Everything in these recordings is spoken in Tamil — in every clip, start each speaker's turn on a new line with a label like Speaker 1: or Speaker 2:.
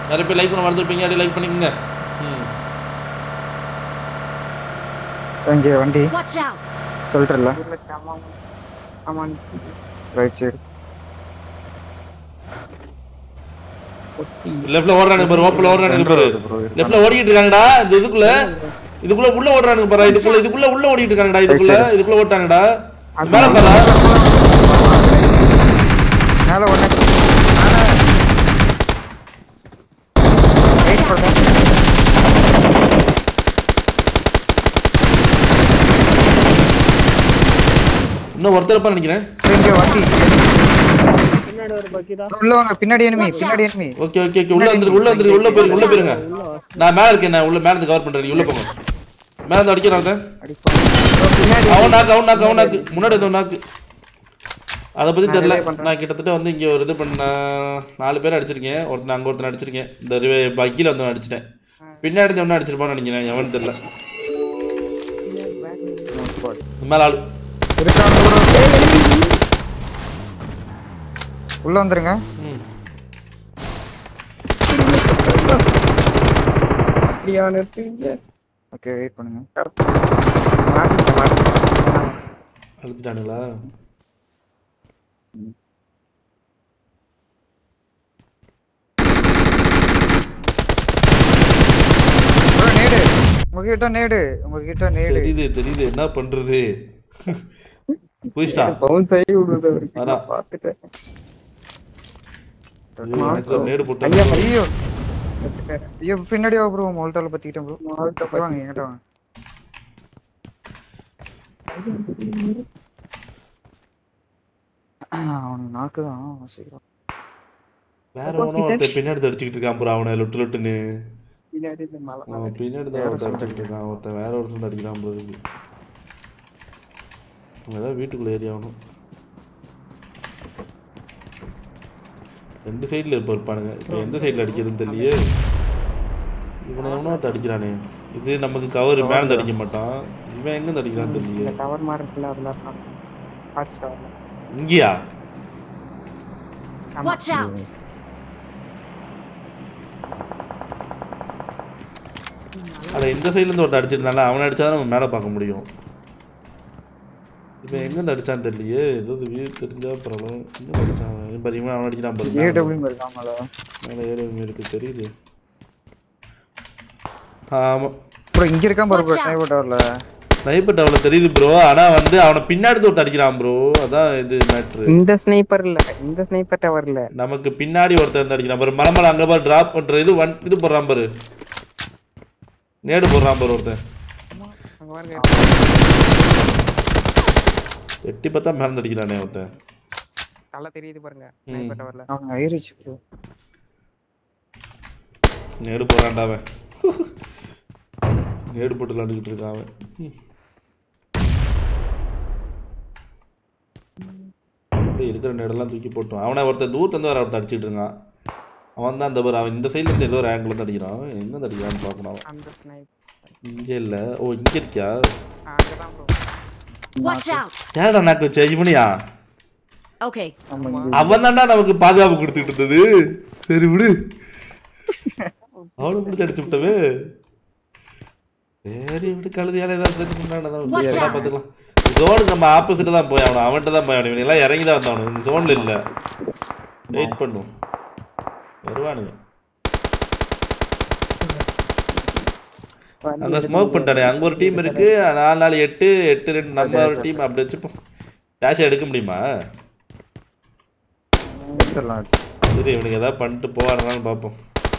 Speaker 1: நிறைய பேர் லைக் பண்ண மறந்துருப்பீங்க அப்படியே லைக் பண்ணிக்கோங்க ம்
Speaker 2: இங்கே வண்டி
Speaker 3: Watch out!
Speaker 2: சொல்லிட்டுல
Speaker 4: ஆமாம் ஆமாம்
Speaker 2: ரைட் சைடு
Speaker 4: கொட்டி
Speaker 1: லெஃப்ட்ல ஓடுறானுங்க பாரு ஓப்பல ஓடுறானுங்க பாரு லெஃப்ட்ல ஓடிட்டு இருக்காங்கடா இந்த இதுக்குள்ள இதுக்குள்ள உள்ள ஓடுறானுங்க பாரு இதுக்குள்ள இதுக்குள்ள உள்ள ஓடிட்டு இருக்காங்கடா இதுக்குள்ள இதுக்குள்ள ஓட்டாங்கடா மேல பாரு
Speaker 2: மேலே ஒன்று வெயிட் பண்ணுறேன்
Speaker 1: இன்னும் ஒருத்தர் இருப்பான்னு நினைக்கிறேன்
Speaker 2: இங்கே வண்டி
Speaker 4: பின்னாடி ஒரு பக்கிதா
Speaker 2: உள்ள வாங்க பின்னாடி enemy பின்னாடி enemy
Speaker 1: ஓகே ஓகே ஓகே உள்ள வந்துரு உள்ள வந்துரு உள்ள போயிருங்க உள்ள போயிருங்க நான் மேல இருக்கேன் நான் உள்ள மேல இருந்து கவர் பண்றேன் நீ உள்ள போங்க மேல இருந்து அடிக்கிறான் ஒருத்தன்.
Speaker 2: பின்னாடி
Speaker 1: அவன் நாக்கு அவன் நாக்கு அவன் நாக்கு முன்னாடி வந்து நாக்கு அதை பத்தி தெரியல நான் கிட்டத்தட்ட வந்து இங்க ஒரு இது பண்ண நாலு பேர் அடிச்சிருக்கேன் ஒருத்தன் அங்க ஒருத்தன் அடிச்சிருக்கேன் இந்த பக்கில வந்து அடிச்சிட்டேன் பின்னாடி ஒன்று அடிச்சிருப்பான்னு நினைக்கிறேன் எவன் தெரியல மேல ஆளு
Speaker 2: இருக்காங்க bro. உள்ள வந்துருங்க
Speaker 1: ம்
Speaker 4: அப்படியா நிறுத்துவீங்க
Speaker 2: ஓகே வெயிட் பண்ணுங்க
Speaker 4: மாட்டிக்கிட்டேன் மாட்டிக்கிட்டேன்
Speaker 1: அழுத்திட்டானுங்களா
Speaker 2: bro நேடு உங்ககிட்ட நேடு உங்ககிட்ட நேடு
Speaker 1: தெரியுது தெரியுது என்ன பண்றது புரிச்சிட்டான்
Speaker 4: பவுன்ஸ் ஆகி விடுறது அவருக்கு
Speaker 1: அதான்.
Speaker 4: நான் பார்த்துட்டேன்
Speaker 1: ஐயோ, எனக்கு ஒரு நேடு போட்டு
Speaker 4: ஐயா,
Speaker 2: ஐயோ
Speaker 4: பார்த்துட்டேன்.
Speaker 2: ஐயோ பின்னாடி வா ப்ரோ மோல்டால பத்திக்கிட்டேன் ப்ரோ
Speaker 4: மால்ட்ட
Speaker 2: வாங்க என்கிட்ட வாங்க அவனுக்கு நாக்கு தான் சீக்கிரம்
Speaker 1: வேற ஒன்றும் ஒருத்தன் பின்னாடி தடிச்சுக்கிட்டு இருக்கான் ப்ரோ அவனை லொட்டு லொட்டுன்னு
Speaker 4: பின்னாடி இந்த மலை
Speaker 1: அவன் பின்னாடி தான் ஒருத்தன் அடிச்சுக்கிட்டு இருக்கான் ஒருத்தன் வேற ஒரு சவுண்ட் அடிக்கிறான் ப்ரோ இருக்கு அவங்க ஏதாவது வீட்டுக்குள்ள ஏறி ஆகணும் ரெண்டு சைடில் இருப்ப இருப்பானுங்க இப்போ எந்த சைடில் அடிக்கிறதுன்னு தெரியலையே இவனை எவனோ ஒருத்தன் அடிக்கிறானே இது நமக்கு கவர் மேலே அடிக்க மாட்டான் இவன் எங்க அடிக்கிறான்னு
Speaker 4: இந்த
Speaker 1: தெரியலையே
Speaker 4: டவர் மாதிரி இருக்குல்ல அதுல இருக்கான் வாட்ச் டவர்ல
Speaker 1: இங்கேயா
Speaker 3: Watch out!
Speaker 1: அட இந்த சைட்லேருந்து ஒருத்தன் அடிச்சிருந்தால அவனை அடிச்சா நம்ம மேலே பார்க்க முடியும் இப்போ எங்கேருந்து அடிச்சான்னு தெரியலையே ஏதோ வீடு தெரிஞ்சா பரவாயில்ல எங்கே அடிச்சான் அவன் பாரு இவன் அவன் அடிக்கிறான் பாரு
Speaker 2: ஏடபிள்யூ இருக்காமல
Speaker 1: மேலே ஏழு இருக்கு தெரியுது ஆமாம்
Speaker 2: ப்ரோ இங்க இருக்கான் பாரு ப்ரோ
Speaker 3: Watch out.
Speaker 2: ஸ்னைப்பர் டவர்ல
Speaker 1: ஸ்னைப்பர் டவரில் தெரியுது ப்ரோ ஆனால் வந்து அவனை பின்னாடி ஒருத்தன் அடிக்கிறான் ப்ரோ அதான் இது மேட்ரு
Speaker 4: இந்த ஸ்னைப்பர் இல்ல இந்த ஸ்னைப்பர் டவர் இல்ல
Speaker 1: நமக்கு பின்னாடி ஒருத்தன் இருந்து அடிக்கிறான் பாரு மலமலை அங்கே பாரு ட்ராப் பண்ணுற இது ஒன் இது போடுறான் பாரு நேடு போடுறான் பாரு ஒருத்தன்
Speaker 4: அங்க பாருங்க
Speaker 1: எட்டி பார்த்தா மேலே அடிக்கிறானே ஒருத்தன்
Speaker 4: தலை தெரியுது பாருங்க ஸ்னைப்பர் டவர்ல
Speaker 2: அவங்க ஐரிச்சு ப்ரோ
Speaker 1: நேடு போறான்டா அவன் நேடு போட்டு விளாண்டுக்கிட்டு இருக்கான் அவன் ம். அப்படியே இருக்கிற நேடெல்லாம் தூக்கி போட்டோம் அவனை ஒருத்தன் தூரத்துல இருந்து வர ஒருத்தன் அடிச்சிட்டு இருக்கான் அவன் தான் அந்த பாரு அவன் இந்த சைடுல இருந்து ஏதோ ஒரு ஆங்கிள் வந்து அடிக்கிறான் அவன் எங்க இருந்து அடிக்கிறான்னு பார்க்கணும் அவன்
Speaker 4: அந்த ஸ்னைப்
Speaker 1: இங்கே இல்லை ஓ இங்கே இருக்கியா
Speaker 4: அங்கதான் ப்ரோ
Speaker 3: Watch out!
Speaker 1: யாரடா நாக்கு வச்ச இவனியா
Speaker 3: Okay.
Speaker 1: அவன் தான்டா நமக்கு பாதுகாப்பு கொடுத்துக்கிட்டு இருந்தது சரி விடு அவனை பிடிச்சி அடிச்சு விட்டவே சரி விடு கழுதியால ஏதாவது தெரிஞ்சுதான்
Speaker 3: Watch out.
Speaker 1: பார்த்துக்கலாம் ஜோனுக்கு நம்ம ஆப்போசிட் தான் போய் ஆகணும் அவன்கிட்ட தான் போய் ஆகணும் இவன் எல்லாம் இறங்கி தான் வந்தாகணும் இந்த ஜோனில் இல்லை வெயிட் பண்ணும் வருவானுங்க அந்த ஸ்மோக் பண்ணிட்டானே அங்கே ஒரு டீம் இருக்கு நாலு நாலு எட்டு எட்டு ரெண்டு நம்ம ஒரு டீம் அப்படி வச்சுப்போம் டேஷ் எடுக்க முடியுமா
Speaker 2: எடுத்துடலாம்
Speaker 1: சரி இவனுக்கு ஏதாவது பண்ணிட்டு போவானுங்களான்னு பார்ப்போம்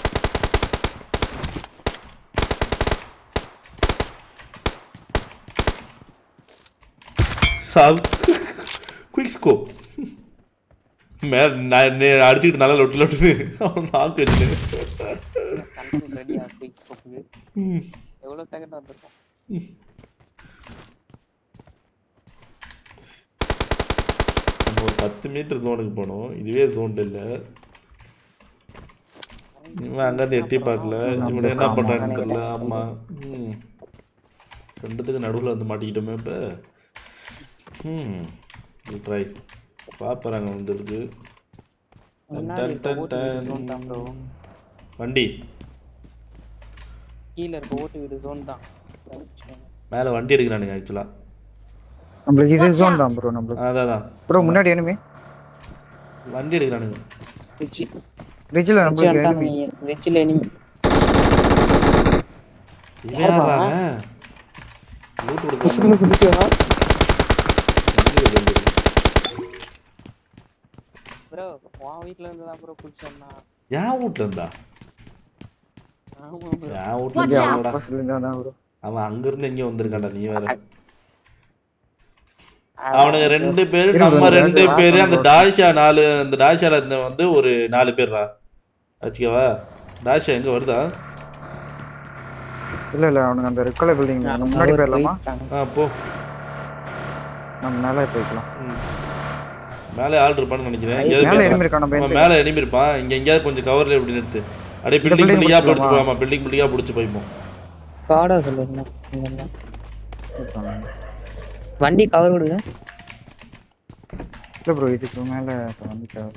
Speaker 1: சாவ் குயிக் ஸ்கோ மே நான் நே- அடிச்சுக்கிட்டு நல்லா லொட்டு லொட்டுன்னு அவன் நாக்கு வச்சுட்டு
Speaker 4: ரெடியா குயிக் ஸ்கோப்புக்கு எவ்வளவு செகண்ட் வந்திருக்கும்
Speaker 1: நம்ம ஒரு பத்து மீட்டர் ஜோனுக்கு போனோம் இதுவே ஜோன் இல்லை இவன் அங்கேருந்து எட்டி பார்க்கல இவனை என்ன பண்ணுறான்னு தெரியல ஆமாம் ம் ரெண்டுத்துக்கு நடுவில் வந்து மாட்டிக்கிட்டோமே இப்போ ம் ட்ரை பார்ப்பறாங்க வந்துருக்கு
Speaker 4: முன்னாடி இப்ப ஓட்டிட்டு இருக்கோம் bro.
Speaker 1: வண்டி
Speaker 4: கீழ இருக்க ஓட்டு வீடு ஜோன் தான்
Speaker 1: மேலே வண்டி எடுக்கிறானுங்க ஆக்சுவலாக
Speaker 2: நம்மளுக்கு இது
Speaker 3: Watch
Speaker 2: ஜோன்
Speaker 3: out.
Speaker 2: தான் ப்ரோ நம்மளுக்கு
Speaker 1: அதான் அதான்
Speaker 2: ப்ரோ முன்னாடி எனிமி
Speaker 1: வண்டி எடுக்கிறானுங்க
Speaker 4: ரிச்சி
Speaker 2: ரிட்ஜில் நம்மளுக்கு எனிமி
Speaker 4: ரிச்சில் எனிமி
Speaker 1: இவன் யாருடா லூட் கொடுக்க
Speaker 4: ப்ரோ உன் வீட்ல இருந்து தான் ப்ரோ குடிச்சோம்னா
Speaker 1: என் வீட்ல இருந்தா
Speaker 4: ஆமா ப்ரோ
Speaker 1: என் வீட்ல
Speaker 3: Watch
Speaker 1: இருந்து
Speaker 3: out.
Speaker 1: அவனோட
Speaker 2: பஸ்ல தான் ப்ரோ
Speaker 1: அவன் அங்கிருந்து எங்கேயும் வந்திருக்கான்டா நீ வேற அவனுங்க ரெண்டு பேரு நம்ம
Speaker 2: இருபது
Speaker 1: ரெண்டு
Speaker 2: நிமிஷம்
Speaker 1: பேரு
Speaker 2: last
Speaker 1: அந்த
Speaker 2: one
Speaker 1: டாஷா நாலு அந்த டாஷால இருந்த வந்து ஒரு நாலு பேர்ரா வச்சுக்கவா டாஷா எங்க வருதா
Speaker 2: இல்ல இல்ல அவனுக்கு அந்த ரெட் கலர் பில்டிங் முன்னாடி போயிடலாமா
Speaker 1: ஆ போ
Speaker 2: நம்ம மேலே போய்க்கலாம்
Speaker 1: ம். மேலே ஆள் இருப்பான்னு நினைக்கிறேன்
Speaker 2: மேலே
Speaker 1: எங்கேயாவது
Speaker 2: எனிமி இருக்கா நம்ம
Speaker 1: அவன் மேலே எனிமி இருப்பான் இங்க எங்கேயாவது கொஞ்சம் கவர்ல எப்படி நிறுத்து அப்படியே பில்டிங்
Speaker 2: building
Speaker 1: பில்டிங்கா
Speaker 2: முடிச்சிடலாமா?
Speaker 1: பிடிச்சி போகாமா பில்டிங் பில்டிங்கா பிடிச்சி போய்ப்போம்
Speaker 4: காடா சொல்லுங்க வண்டி கவர் விடுங்க
Speaker 2: இல்ல ப்ரோ இதுக்கு மேல வந்துட்டாரு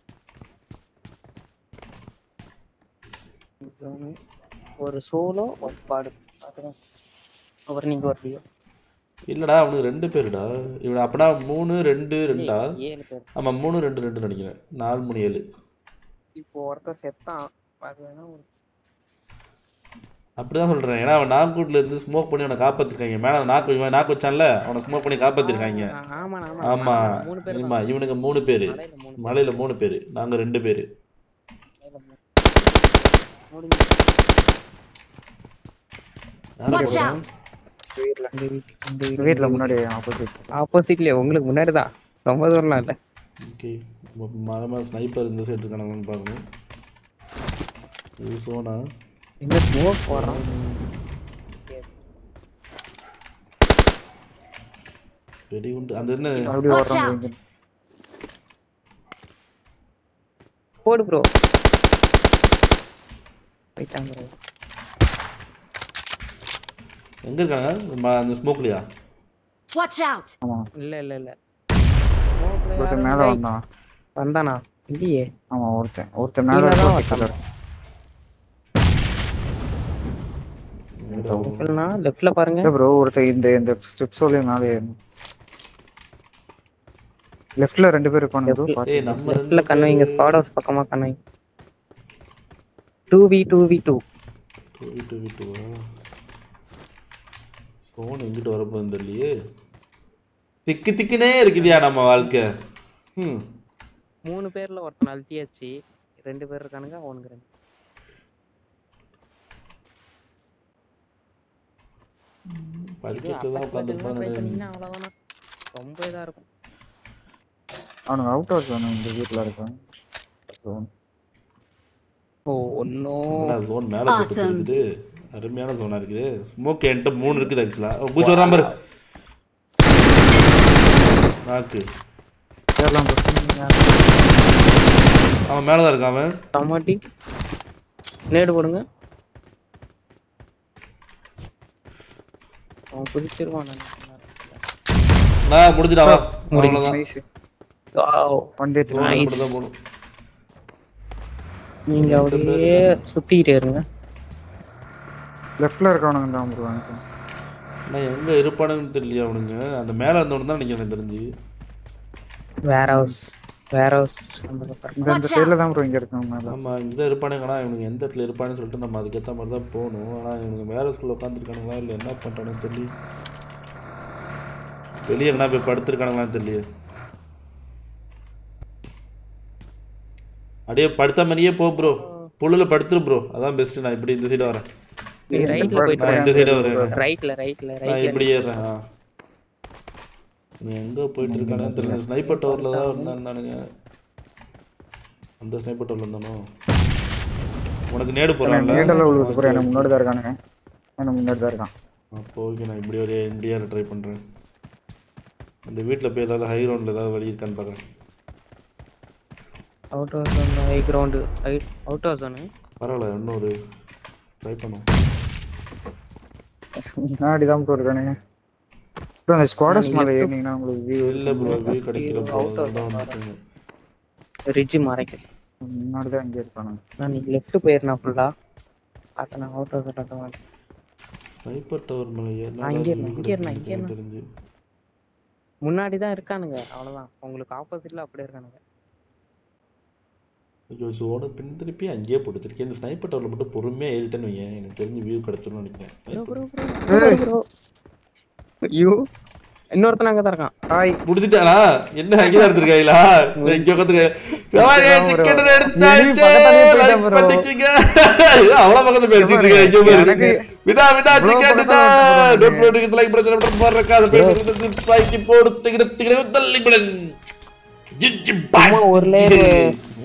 Speaker 4: ஜோனு ஒரு சோலோ ஒரு ஸ்குவாடு அப்புறம் அப்புறம் நீங்க வருவீங்க
Speaker 1: இல்லடா அவனுக்கு ரெண்டு பேருடா இவன் அப்பனா மூணு ரெண்டு ரெண்டா
Speaker 4: ஏழு பேர்
Speaker 1: ஆமா மூணு ரெண்டு ரெண்டு நினைக்கிறேன் நாலு மூணு ஏழு
Speaker 4: இப்போ ஒருத்தன் செத்தான் அது வேணா ஒரு-
Speaker 1: அப்படிதான் சொல்றேன் ஏன்னா அவன் நாக்கூட்ல இருந்து ஸ்மோக் பண்ணி அவனை காப்பாத்திருக்காங்க மேல நாக்கு இவன் நாக்கு வச்சான்ல அவனை ஸ்மோக் பண்ணி காப்பாத்திருக்காங்க
Speaker 4: ஆ, ஆமா ஆமா
Speaker 1: ஆமா
Speaker 4: மூணு பேர்
Speaker 1: ஆமா இவனுங்க மூணு பேரு
Speaker 4: மலையில மூணு
Speaker 1: மலையில மூணு பேரு நாங்க ரெண்டு பேரு
Speaker 4: மலையில மூணு முடிஞ்சு
Speaker 1: யாரு
Speaker 3: Watch
Speaker 1: போறா?
Speaker 3: out.
Speaker 2: வீட்ல
Speaker 4: இந்த வீட்டு இந்த வீட்டு
Speaker 2: வீட்ல முன்னாடி ஆப்போசிட்
Speaker 4: ஆப்போசிட்லயே உங்களுக்கு முன்னாடி தான் ரொம்ப தூரம்லாம் இல்லை
Speaker 1: ஓகே மரமா ஸ்னைப்பர் இந்த சைடு இருக்கானுங்கன்னு பாக்கணும் இது சோனா
Speaker 4: இந்த ஸ்மோக் போடுறான்
Speaker 1: வெடிகுண்டு அந்த என்ன
Speaker 2: மறுபடியும்
Speaker 3: Watch
Speaker 2: வர்றாங்க
Speaker 3: out.
Speaker 2: இங்க.
Speaker 4: போடு ப்ரோ போயிட்டாங்க ப்ரோ
Speaker 1: எங்க இருக்காங்க ம- அந்த ஸ்மோக்லயா
Speaker 3: Watch out!
Speaker 2: ஆமா
Speaker 4: இல்ல இல்ல இல்ல
Speaker 2: ஒருத்தன் மேல வந்தான்
Speaker 4: வந்தானா இல்லையே
Speaker 2: ஆமா ஒருத்தன் ஒருத்தன் மேல
Speaker 4: கீழ தான்
Speaker 2: ஒருத்தன் கீழ.
Speaker 4: இல்லைனா லெஃப்ட்ல பாருங்க
Speaker 2: இல்ல ப்ரோ ஒருத்தன் இந்த இந்த ஸ்டெப்ஸ் வழியா மேலே ஏறணும் லெஃப்ட்ல ரெண்டு பேர் இருப்பானுங்க ப்ரோ
Speaker 1: ஏய்
Speaker 2: பாத்து
Speaker 1: நம்ம
Speaker 4: லெஃப்ட்ல
Speaker 1: ரெண்டு
Speaker 4: கண்ணு வைங்க ஸ்குவாட் ஹவுஸ் பக்கமா கண்ணு வைங்க two v two v two
Speaker 1: two v two v டூவா ஃபோன் எங்கிட்டு வரப்போகுதுன்னு தெரியலையே திக்கு திக்குனே இருக்குதியா நம்ம வாழ்க்கை ம்
Speaker 4: மூணு பேர்ல ஒருத்தன் அழுத்தியாச்சு ரெண்டு பேர் இருக்கானுங்க அவனுக்கு ரெண்டு
Speaker 1: படிக்கட்டு தான் உட்காந்துருப்பான்னு
Speaker 4: ட்ரை பண்ணீங்கன்னா அவ்வளவுதானா ரொம்ப இதா இருக்கும்
Speaker 2: அவனுங்க அவுட் ஹவுஸ் வேணும் இந்த வீட்ல இருக்கான்
Speaker 4: ஓ ஒன்னும்
Speaker 1: ஜோன் மேலே போட்டு
Speaker 3: Awesome.
Speaker 1: இருக்குது அருமையான ஜோனா இருக்குது ஸ்மோக் என்கிட்ட மூணு இருக்குது ஆக்சுவலாக பூச்சி வராம பாரு நாக்கு
Speaker 2: ஏறலாம் ப்ரோ
Speaker 1: அவன் மேலே தான் இருக்கான் அவன்
Speaker 4: டமாட்டி நேடு போடுங்க அவன் குதிச்சிருவான் நினைக்கிறேன்.
Speaker 1: நான் முடிஞ்சிடா வா
Speaker 4: முடிஞ்சு.
Speaker 1: அவ்வளோதான்
Speaker 2: நைஸ்
Speaker 4: Wow.
Speaker 2: வண்டி
Speaker 1: ஜோன்
Speaker 4: Nice.
Speaker 1: மட்டும் தான் போகணும்
Speaker 4: நீங்க அப்படியே சுத்திக்கிட்டே இருங்க
Speaker 2: லெஃப்ட்ல இருக்கவனுங்க தான் ப்ரோ
Speaker 1: நான் எங்கே இருப்பானுன்னு தெரியலையே அவனுங்க அந்த மேலே இருந்தவனு தான் நினைக்கிறேன் எனக்கு தெரிஞ்சு
Speaker 4: வேர் ஹவுஸ் வேர் ஹவுஸ் அந்த பக்கம்
Speaker 2: இந்த இந்த
Speaker 3: Watch
Speaker 2: சைடுல தான் ப்ரோ இங்க இருக்காங்க மேல
Speaker 1: ஆமாம் இங்கே இருப்பானுங்கன்னா இவனுங்க எந்த இடத்துல இருப்பான்னு சொல்லிட்டு நம்ம அதுக்கேற்ற மாதிரி தான் போகணும் ஆனால் இவனுங்க வேற ஸ்கூலில் உட்காந்துருக்கானுங்களா இல்லை என்ன பண்ணுறானுன்னு தெரியல வெளியே என்ன போய் படுத்துருக்கானுங்களான்னு தெரியல அப்படியே படுத்த மாதிரியே போ ப்ரோ புல்லில் படுத்துரு ப்ரோ அதான் பெஸ்ட்டு நான் இப்படி இந்த சைடு வரேன்
Speaker 4: ரைட்ல போயிட்டு
Speaker 1: நான் இந்த சைடு வரேன்
Speaker 4: ரைட்ல ரைட்ல
Speaker 1: நான்
Speaker 4: ரைட்ல
Speaker 1: இப்படி ஏறுறேன் ஆ நீ எங்கே போயிட்டு இருக்கானே தெரியல ஸ்னைப்பர் டவரில் தான் இருந்தானுங்க அந்த ஸ்னைப்பர் டவரில் இருந்தானோ உனக்கு நேடு போகிறான்ல
Speaker 2: நீடல உழுவுது ப்ரோ எனக்கு முன்னாடி தான் இருக்கானுங்க எனக்கு முன்னாடி தான் இருக்கான்
Speaker 1: அப்போ ஓகே நான் இப்படி ஒரு இந்தியாவில் ட்ரை பண்ணுறேன் இந்த வீட்டில் போய் ஏதாவது ஹை கிரவுண்டில் ஏதாவது வழி இருக்கான்னு பார்க்குறேன்
Speaker 4: out house high ground out house ஒன்று
Speaker 1: பரவாயில்ல இன்னொரு ட்ரை பண்ணும்
Speaker 2: முன்னாடி தான் ப்ரோ இருக்கானுங்க ப்ரோ அந்த ஸ்குவாடஸ் மேல ஏறினீங்கன்னா உங்களுக்கு வியூ
Speaker 1: இல்லை ப்ரோ வியூ கிடைக்கல ப்ரோ
Speaker 4: Out of
Speaker 1: தான் வந்துட்டுங்க
Speaker 4: ரிட்ஜ் மறைக்க
Speaker 2: முன்னாடிதான் இங்கே இருப்பானுங்க
Speaker 4: நான் நீ லெஃப்ட் போயிருந்தேன் ஃபுல்லா பார்த்தேன் நான் அவுட் ஆஃப் மாட்டேன்
Speaker 1: ஸ்னைப்பர் டவர் மலையா
Speaker 4: நான் இங்கே இருந்தேன், இங்கே இருந்தேன், இங்கே இருந்தேன்.
Speaker 1: தெரிஞ்சு
Speaker 4: முன்னாடி தான் இருக்கானுங்க அவ்வளவுதான் உங்களுக்கு ஆப்போசிட்ல அப்படியே இருக்கானுங்க
Speaker 1: ஐயோ சோட பின் திருப்பி அங்கேயே போட்டுச்சிருக்கேன் இந்த ஸ்னைப்பர் டவரில் மட்டும் பொறுமையாக ஏறிட்டேன்னு வையேன் எனக்கு தெரிஞ்சு வியூ கிடச்சிரும்னு நினைக்கிறேன்
Speaker 4: ப்ரோ
Speaker 1: Sniper-
Speaker 4: ப்ரோ ப்ரோ ஐயோ இன்னொருத்தன் அங்கே தான் இருக்கான்
Speaker 2: ஹாய்
Speaker 1: முடிச்சிட்டானா என்ன அங்கே தான் எடுத்துருக்காங்களா இங்கே உட்காந்துருக்கேன் சிக்கன் எடுத்தாச்சு
Speaker 4: பக்கத்தாலே போயிட்டேன்
Speaker 1: லைக்
Speaker 4: bro.
Speaker 1: பண்ணிக்கங்க அவ்வளோ பக்கத்துல பேசிட்டு இருக்கேன் இங்கே பாரு
Speaker 2: எனக்கு-
Speaker 1: விடா விடா
Speaker 2: bro,
Speaker 1: சிக்கன்
Speaker 2: பக்கத்துல வந்து
Speaker 1: டோன்ட் ஃபர்கெட் லைக் பண்ணி சப்ஸ்கிரைப் போடுறக்கா அது போய் ஸ்பைக்கி போடு திகிட திகிட தள்ளி படன் ஜிஜி பாஸ்
Speaker 4: சும்மா ஒரு layer